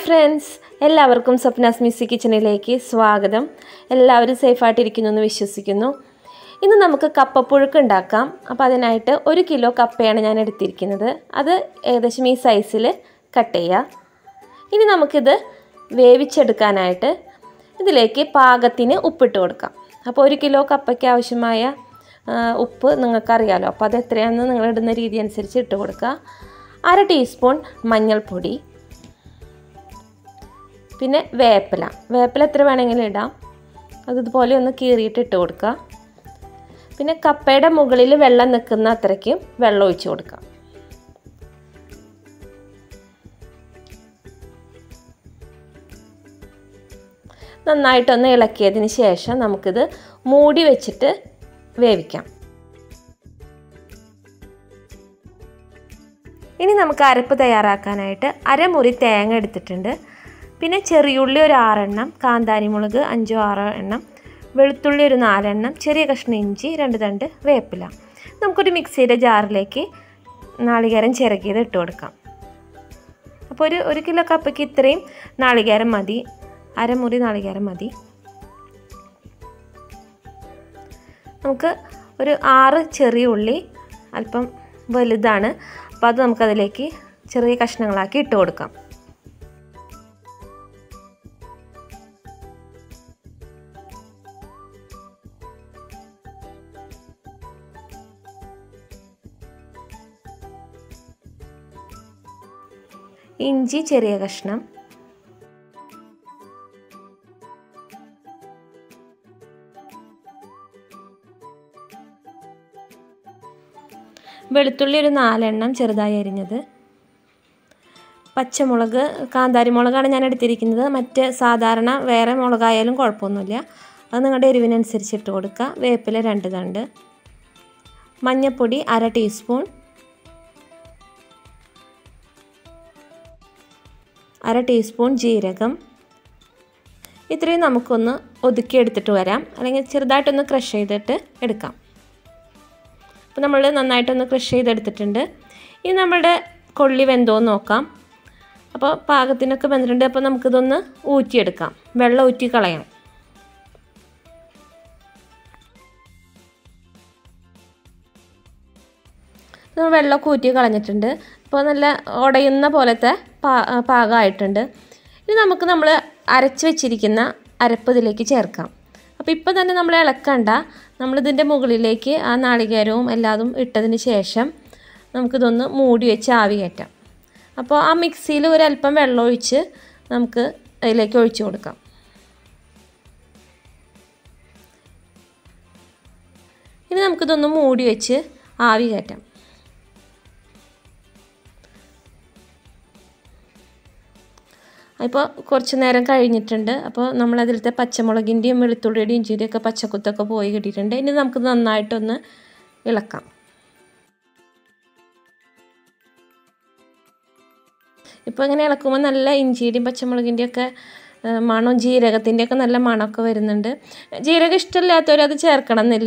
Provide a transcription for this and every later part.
friends എല്ലാവർക്കും സ്വപ്നാസ് music കിച്ചണിലേക്ക് സ്വാഗതം എല്ലാവരും സേഫായിട്ടിരിക്കുന്നു എന്ന് വിശ്വസിക്കുന്നു ഇന്ന് നമുക്ക് കപ്പപ്പുഴുക്ക് ഉണ്ടാക്കാം അപ്പോൾ അതിനായിട്ട് ഒരു കിലോ കപ്പയാണ് ഞാൻ എടുത്തിരിക്കുന്നത് അത് ഏകദേശം ഈ സൈസിൽ കട്ട് ചെയ്യുക ഇനി നമുക്കിത് വേവിച്ചെടുക്കാനായിട്ട് ഇതിലേക്ക് പാകത്തിന് ഉപ്പിട്ട് കൊടുക്കാം അപ്പോൾ ഒരു കിലോ കപ്പയ്ക്ക് ആവശ്യമായ ആ, ഉപ്പ് നിങ്ങൾക്കറിയാലോ അപ്പോൾ അത് എത്രയാണെന്ന് നിങ്ങൾ ഇടുന്ന രീതി അനുസരിച്ച് ഇട്ട് കൊടുക്കുക അര ടീസ്പൂൺ മഞ്ഞൾപ്പൊടി പിന്നെ വേപ്പില വേപ്പില എത്ര വേണമെങ്കിലും ഇടാം അത് ഇതുപോലെ ഒന്ന് കീറിയിട്ട് ഇട്ട് കൊടുക്കുക പിന്നെ കപ്പയുടെ മുകളിൽ വെള്ളം നിൽക്കുന്ന അത്രയ്ക്കും വെള്ളം ഒഴിച്ച് കൊടുക്കാം നന്നായിട്ടൊന്ന് ഇളക്കിയതിന് ശേഷം നമുക്കിത് മൂടി വെച്ചിട്ട് വേവിക്കാം ഇനി നമുക്ക് അരപ്പ് തയ്യാറാക്കാനായിട്ട് അരമുറി തേങ്ങ എടുത്തിട്ടുണ്ട് പിന്നെ ചെറിയുള്ളി ഒരു ആറെണ്ണം കാന്താരി മുളക് അഞ്ചോ ആറോ എണ്ണം വെളുത്തുള്ളി ഒരു നാലെണ്ണം ചെറിയ കഷ്ണം ഇഞ്ചി രണ്ട് തണ്ട് വേപ്പില നമുക്കൊരു മിക്സിയുടെ ജാറിലേക്ക് നാളികേരം ചിരകിയത് ഇട്ട് കൊടുക്കാം അപ്പോൾ ഒരു ഒരു കിലോ കപ്പയ്ക്ക് ഇത്രയും നാളികേരം മതി അരമുറി നാളികേരം മതി നമുക്ക് ഒരു ആറ് ചെറിയ ഉള്ളി അല്പം വലുതാണ് അപ്പോൾ അത് നമുക്കതിലേക്ക് ചെറിയ കഷ്ണങ്ങളാക്കി ഇട്ട് കൊടുക്കാം ഇഞ്ചി ചെറിയ കഷ്ണം വെളുത്തുള്ളി ഒരു നാലെണ്ണം ചെറുതായി അരിഞ്ഞത് പച്ചമുളക് കാന്താരി മുളകാണ് ഞാൻ എടുത്തിരിക്കുന്നത് മറ്റ് സാധാരണ വേറെ മുളകായാലും കുഴപ്പമൊന്നുമില്ല അത് നിങ്ങളുടെ എരിവിനനുസരിച്ച് ഇട്ട് കൊടുക്കുക വേപ്പില രണ്ട് തണ്ട് മഞ്ഞൾപ്പൊടി അര ടീസ്പൂൺ അര ടീസ്പൂൺ ജീരകം ഇത്രയും നമുക്കൊന്ന് ഒതുക്കി എടുത്തിട്ട് വരാം അല്ലെങ്കിൽ ചെറുതായിട്ടൊന്ന് ക്രഷ് ചെയ്തിട്ട് എടുക്കാം അപ്പോൾ നമ്മൾ നന്നായിട്ടൊന്ന് ക്രഷ് ചെയ്തെടുത്തിട്ടുണ്ട് ഇനി നമ്മളുടെ കൊള്ളി വെന്തോന്ന് നോക്കാം അപ്പോൾ പാകത്തിനൊക്കെ വെന്തിട്ടുണ്ട് അപ്പോൾ നമുക്കിതൊന്ന് ഊറ്റിയെടുക്കാം വെള്ളം ഊറ്റി കളയണം നമ്മൾ വെള്ളമൊക്കെ ഊറ്റി കളഞ്ഞിട്ടുണ്ട് അപ്പോൾ നല്ല ഉടയുന്ന പോലത്തെ പാ പാകമായിട്ടുണ്ട് ഇനി നമുക്ക് നമ്മൾ അരച്ച് വെച്ചിരിക്കുന്ന അരപ്പ് ഇതിലേക്ക് ചേർക്കാം അപ്പോൾ ഇപ്പോൾ തന്നെ നമ്മൾ ഇളക്കണ്ട നമ്മളിതിൻ്റെ മുകളിലേക്ക് ആ നാളികേരവും എല്ലാതും ഇട്ടതിന് ശേഷം നമുക്കിതൊന്ന് മൂടി വെച്ച് ആവി കയറ്റാം അപ്പോൾ ആ മിക്സിയിൽ ഒരല്പം വെള്ളം ഒഴിച്ച് നമുക്ക് അതിലേക്ക് ഒഴിച്ചു കൊടുക്കാം ഇനി നമുക്കിതൊന്ന് മൂടി വെച്ച് ആവി കയറ്റാം ഇപ്പോൾ കുറച്ച് നേരം കഴിഞ്ഞിട്ടുണ്ട് അപ്പോൾ നമ്മളതിലത്തെ പച്ചമുളകിൻ്റെയും വെളുത്തുള്ളിയുടെയും ഇഞ്ചിയുടെയും ഒക്കെ പച്ചക്കുത്തൊക്കെ പോയി കിട്ടിയിട്ടുണ്ട് ഇനി നമുക്ക് നന്നായിട്ടൊന്ന് ഇളക്കാം ഇപ്പോൾ ഇങ്ങനെ ഇളക്കുമ്പോൾ നല്ല ഇഞ്ചിയുടെയും പച്ചമുളകിൻ്റെയും ഒക്കെ മണം ജീരകത്തിൻ്റെ ഒക്കെ നല്ല മണമൊക്കെ വരുന്നുണ്ട് ജീരകം ഇഷ്ടമില്ലാത്തവർ അത് ചേർക്കണം എന്നില്ല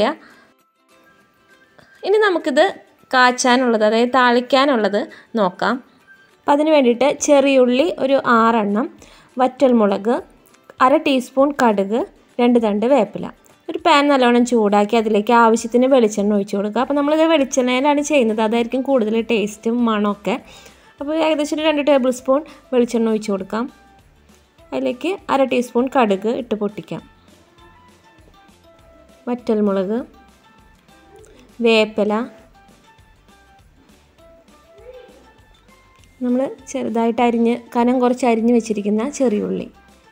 ഇനി നമുക്കിത് കാച്ചാനുള്ളത് അതായത് താളിക്കാനുള്ളത് നോക്കാം അപ്പം അതിന് വേണ്ടിയിട്ട് ചെറിയുള്ളി ഒരു ആറെണ്ണം വറ്റൽമുളക് അര ടീസ്പൂൺ കടുക് രണ്ട് തണ്ട് വേപ്പില ഒരു പാൻ നല്ലോണം ചൂടാക്കി അതിലേക്ക് ആവശ്യത്തിന് വെളിച്ചെണ്ണ ഒഴിച്ചു കൊടുക്കുക അപ്പോൾ നമ്മളിത് വെളിച്ചെണ്ണയിലാണ് ചെയ്യുന്നത് അതായിരിക്കും കൂടുതൽ ടേസ്റ്റും മണമൊക്കെ അപ്പോൾ ഏകദേശം ഒരു രണ്ട് ടേബിൾ സ്പൂൺ വെളിച്ചെണ്ണ ഒഴിച്ചു കൊടുക്കാം അതിലേക്ക് അര ടീസ്പൂൺ കടുക് ഇട്ട് പൊട്ടിക്കാം വറ്റൽമുളക് വേപ്പില നമ്മൾ ചെറുതായിട്ട് അരിഞ്ഞ് കനം കുറച്ച് അരിഞ്ഞ് വെച്ചിരിക്കുന്ന ചെറിയുള്ളി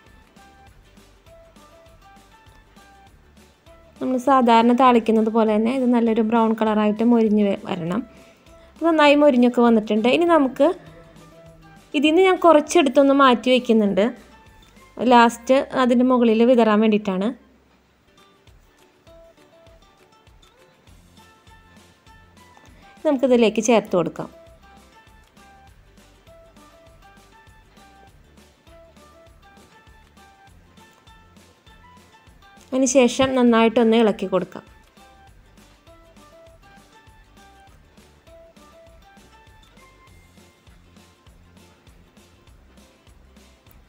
നമ്മൾ സാധാരണ താളിക്കുന്നത് പോലെ തന്നെ ഇത് നല്ലൊരു ബ്രൗൺ കളറായിട്ട് മൊരിഞ്ഞ് വരണം നന്നായി മൊരിഞ്ഞൊക്കെ വന്നിട്ടുണ്ട് ഇനി നമുക്ക് ഇതിൽ നിന്ന് ഞാൻ കുറച്ചെടുത്തൊന്ന് മാറ്റി വയ്ക്കുന്നുണ്ട് ലാസ്റ്റ് അതിൻ്റെ മുകളിൽ വിതറാൻ വേണ്ടിയിട്ടാണ് നമുക്കിതിലേക്ക് ചേർത്ത് കൊടുക്കാം അതിന് ശേഷം നന്നായിട്ടൊന്ന് ഇളക്കി കൊടുക്കാം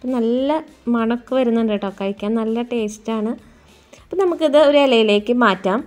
അപ്പം നല്ല മണക്ക് വരുന്നുണ്ട് കേട്ടോ കഴിക്കാൻ നല്ല ടേസ്റ്റാണ് അപ്പം നമുക്കിത് ഒരു ഇലയിലേക്ക് മാറ്റാം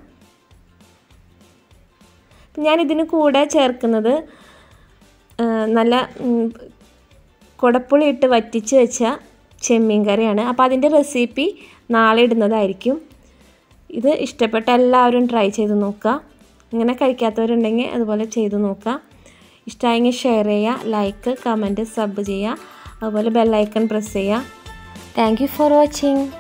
ഞാനിതിന് കൂടെ ചേർക്കുന്നത് നല്ല കുടപ്പുളി ഇട്ട് വറ്റിച്ച് വെച്ച ചെമ്മീൻ കറിയാണ് അപ്പോൾ അതിൻ്റെ റെസിപ്പി നാളെ ഇടുന്നതായിരിക്കും ഇത് ഇഷ്ടപ്പെട്ട എല്ലാവരും ട്രൈ ചെയ്ത് നോക്കുക ഇങ്ങനെ കഴിക്കാത്തവരുണ്ടെങ്കിൽ അതുപോലെ ചെയ്ത് നോക്കുക ഇഷ്ടമായെങ്കിൽ ഷെയർ ചെയ്യുക ലൈക്ക് കമൻറ്റ് സബ് ചെയ്യുക അതുപോലെ ബെല്ലൈക്കൺ പ്രസ് ചെയ്യുക താങ്ക് യു ഫോർ വാച്ചിങ്